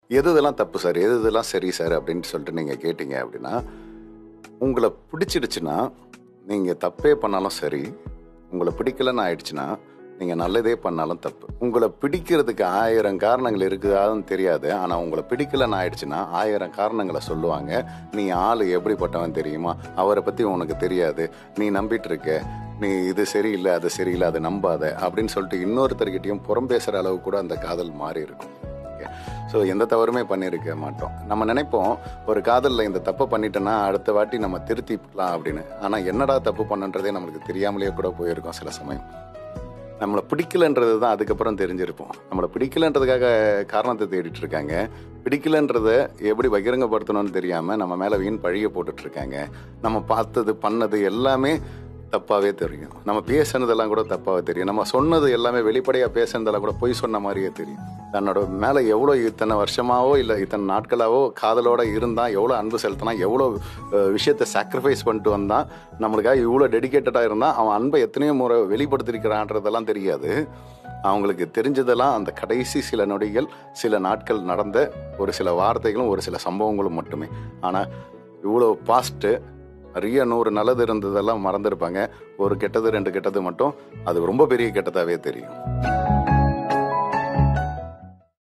எது இதெல்லாம் தப்பு சார் எது இதெல்லாம் சரி சார் அப்படின்னு சொல்லிட்டு நீங்கள் கேட்டீங்க அப்படின்னா உங்களை பிடிச்சிடுச்சுன்னா நீங்கள் தப்பே பண்ணாலும் சரி உங்களை பிடிக்கலன்னு ஆயிடுச்சுன்னா நீங்கள் நல்லதே பண்ணாலும் தப்பு உங்களை பிடிக்கிறதுக்கு ஆயிரம் காரணங்கள் இருக்குதான்னு தெரியாது ஆனால் உங்களை பிடிக்கலன்னு ஆயிடுச்சுன்னா ஆயிரம் காரணங்களை சொல்லுவாங்க நீ ஆள் எப்படிப்பட்டவன் தெரியுமா அவரை பற்றி உனக்கு தெரியாது நீ நம்பிட்டு இருக்க நீ இது சரியில்லை அது சரியில்லை அதை நம்பாத அப்படின்னு சொல்லிட்டு இன்னொருத்தர்கிட்டயும் புறம் பேசுகிற அளவு கூட அந்த காதல் மாறி இருக்கும் ஸோ எந்த தவறுமே பண்ணியிருக்க மாட்டோம் நம்ம நினைப்போம் ஒரு காதலில் இந்த தப்பை பண்ணிட்டோன்னா அடுத்த வாட்டி நம்ம திருத்திக்கலாம் அப்படின்னு ஆனால் என்னடா தப்பு பண்ணுன்றதே நம்மளுக்கு தெரியாமலேயே கூட போயிருக்கோம் சில சமயம் நம்மளை பிடிக்கலன்றது தான் அதுக்கப்புறம் தெரிஞ்சிருப்போம் நம்மளை பிடிக்கலன்றதுக்காக காரணத்தை தேடிட்டு இருக்காங்க பிடிக்கலன்றதை எப்படி பகிரங்கப்படுத்தணும்னு தெரியாமல் நம்ம மேலே வீண் பழிய போட்டுட்டு இருக்காங்க நம்ம பார்த்தது பண்ணது எல்லாமே தப்பாகவே தெரியும் நம்ம பேசுனதெல்லாம் கூட தப்பாகவே தெரியும் நம்ம சொன்னது எல்லாமே வெளிப்படையாக பேசுனதெல்லாம் கூட பொய் சொன்ன மாதிரியே தெரியும் தன்னோட மேலே எவ்வளோ இத்தனை வருஷமாவோ இல்லை இத்தனை நாட்களாவோ காதலோட இருந்தான் எவ்வளோ அன்பு செலுத்தினான் எவ்வளோ அஹ், விஷயத்தை சாக்ரிஃபைஸ் பண்ணிட்டு வந்தான் நம்மளுக்காக இவ்வளோ டெடிகேட்டடாக இருந்தான் அவன் அன்பை எத்தனையோ முறை வெளிப்படுத்திருக்கிறான்றதெல்லாம் தெரியாது அவங்களுக்கு தெரிஞ்சதெல்லாம் அந்த கடைசி சில நொடிகள் சில நாட்கள் நடந்த ஒரு சில வார்த்தைகளும் ஒரு சில சம்பவங்களும் மட்டுமே ஆனால் இவ்வளோ பாஸ்ட்டு நிறைய நூறு நல்லது இருந்ததெல்லாம் மறந்துருப்பாங்க ஒரு கெட்டது ரெண்டு கெட்டது மட்டும் அது ரொம்ப பெரிய கெட்டதாகவே தெரியும்